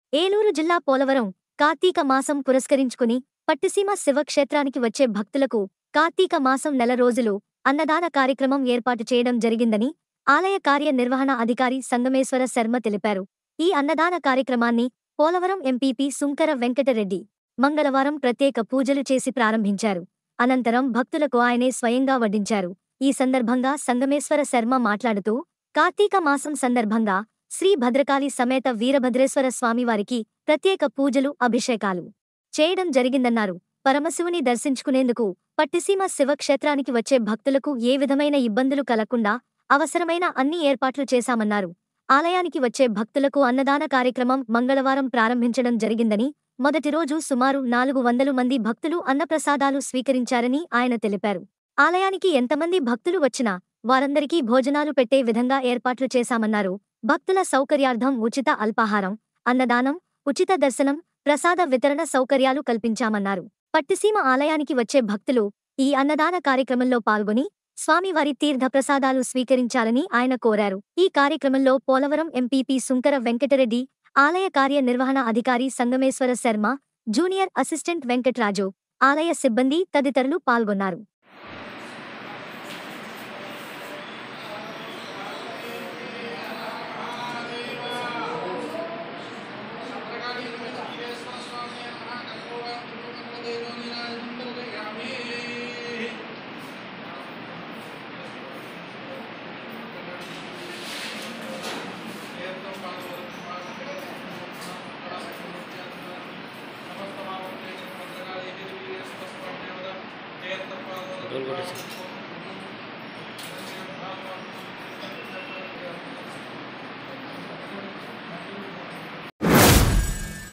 ఏలూరు జిల్లా పోలవరం కార్తీక మాసం పురస్కరించుకుని పట్టిసీమ శివక్షేత్రానికి వచ్చే భక్తులకు కార్తీక మాసం నెల రోజులు అన్నదాన కార్యక్రమం ఏర్పాటు చేయడం జరిగిందని ఆలయ కార్యనిర్వహణ అధికారి సంగమేశ్వర శర్మ తెలిపారు ఈ అన్నదాన కార్యక్రమాన్ని పోలవరం ఎంపీపీ సుంకర వెంకటరెడ్డి మంగళవారం ప్రత్యేక పూజలు చేసి ప్రారంభించారు అనంతరం భక్తులకు ఆయనే స్వయంగా వడ్డించారు ఈ సందర్భంగా సంగమేశ్వర శర్మ మాట్లాడుతూ కార్తీక మాసం సందర్భంగా శ్రీ భద్రకాళి సమేత వీరభద్రేశ్వర స్వామివారికి ప్రత్యేక పూజలు అభిషేకాలు చేయడం జరిగిందన్నారు పరమశివుని దర్శించుకునేందుకు పట్టిసీమ శివక్షేత్రానికి వచ్చే భక్తులకు ఏ విధమైన ఇబ్బందులు కలగకుండా అవసరమైన అన్ని ఏర్పాట్లు చేశామన్నారు ఆలయానికి వచ్చే భక్తులకు అన్నదాన కార్యక్రమం మంగళవారం ప్రారంభించడం జరిగిందని మొదటి రోజు సుమారు నాలుగు వందలు మంది భక్తులు అన్నప్రసాదాలు స్వీకరించారని ఆయన తెలిపారు ఆలయానికి ఎంతమంది భక్తులు వచ్చినా వారందరికీ భోజనాలు పెట్టే విధంగా ఏర్పాట్లు చేశామన్నారు భక్తుల సౌకర్యార్థం ఉచిత అల్పాహారం అన్నదానం ఉచిత దర్శనం ప్రసాద వితరణ సౌకర్యాలు కల్పించామన్నారు పట్టిసీమ ఆలయానికి వచ్చే భక్తులు ఈ అన్నదాన కార్యక్రమంలో పాల్గొని స్వామివారి తీర్థ ప్రసాదాలు స్వీకరించాలని ఆయన కోరారు ఈ కార్యక్రమంలో పోలవరం ఎంపీపీ సుంకర వెంకటరెడ్డి ఆలయ కార్యనిర్వహణ అధికారి సంగమేశ్వర శర్మ జూనియర్ అసిస్టెంట్ వెంకట్రాజు ఆలయ సిబ్బంది తదితరులు పాల్గొన్నారు